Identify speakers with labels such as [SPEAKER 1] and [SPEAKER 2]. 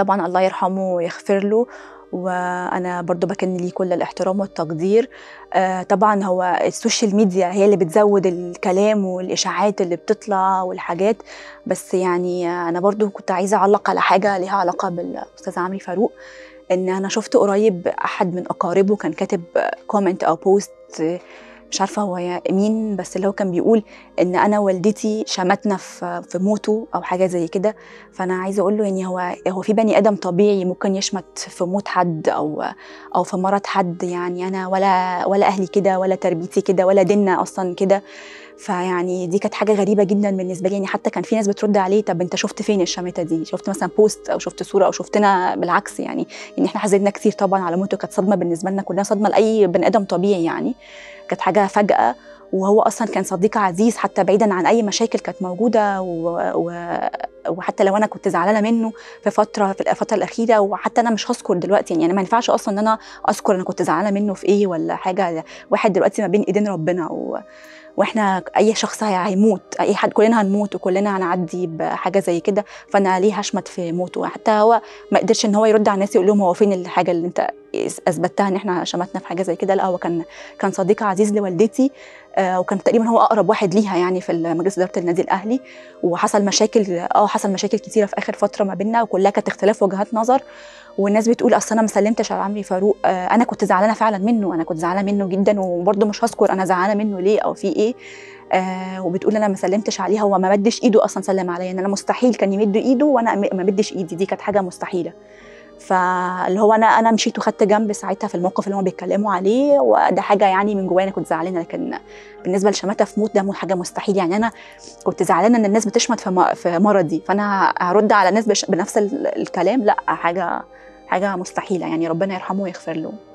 [SPEAKER 1] طبعا الله يرحمه ويغفر له وانا برضو بكن ليه كل الاحترام والتقدير آه طبعا هو السوشيال ميديا هي اللي بتزود الكلام والاشاعات اللي بتطلع والحاجات بس يعني انا برضو كنت عايزه اعلق على حاجه ليها علاقه بالاستاذ عمرو فاروق ان انا شفت قريب احد من اقاربه كان كاتب كومنت او بوست مش عارفه هو مين بس اللي هو كان بيقول ان انا والدتي شمتنا في في موته او حاجه زي كده فانا عايزه اقول له يعني هو هو في بني ادم طبيعي ممكن يشمت في موت حد او او في مرض حد يعني انا ولا ولا اهلي كده ولا تربيتي كده ولا ديننا اصلا كده فيعني دي كانت حاجه غريبه جدا بالنسبه لي يعني حتى كان في ناس بترد عليه طب انت شفت فين الشماته دي شفت مثلا بوست او شفت صوره او شفتنا بالعكس يعني يعني احنا حزننا كتير طبعا على موته كانت صدمه بالنسبه لنا كلنا صدمه لاي بني ادم طبيعي يعني كانت حاجه فجاه وهو اصلا كان صديق عزيز حتى بعيدا عن اي مشاكل كانت موجوده و... و... وحتى لو انا كنت زعلانه منه في فتره في الفتره الاخيره وحتى انا مش هذكر دلوقتي يعني انا ما ينفعش اصلا ان انا اذكر انا كنت زعلانه منه في ايه ولا حاجه واحد دلوقتي ما بين ايدين ربنا و... واحنا اي شخص هيموت اي حد كلنا هنموت وكلنا هنعدي بحاجه زي كده فانا ليه هشمت في موته حتى هو ما قدرش ان هو يرد على الناس يقول لهم هو فين الحاجه اللي انت اثبتها ان احنا شمتنا في حاجه زي كده لا هو كان كان صديق عزيز لوالدتي آه وكان تقريبا هو اقرب واحد ليها يعني في مجلس اداره النادي الاهلي وحصل مشاكل اه حصل مشاكل كتيره في اخر فتره ما بيننا وكلها كانت اختلاف وجهات نظر والناس بتقول اصل انا ما سلمتش على عمرو فاروق آه انا كنت زعلانه فعلا منه انا كنت زعلانه منه جدا وبرده مش هذكر انا زعلانه منه ليه او في ايه آه وبتقول انا ما سلمتش عليه هو ما مدش ايده اصلا سلم عليا يعني انا مستحيل كان يمد ايده وانا ما مدش ايدي دي كانت حاجه مستحيله فاللي هو انا انا مشيت وخدت جنب ساعتها في الموقف اللي هم بيتكلموا عليه وده حاجه يعني من جوايا انا كنت زعلانه لكن بالنسبه لشماته في موت ده حاجه مستحيل يعني انا كنت زعلانه ان الناس بتشمت في في مرضي فانا هرد على الناس بنفس الكلام لا حاجه حاجه مستحيله يعني ربنا يرحمه ويغفر له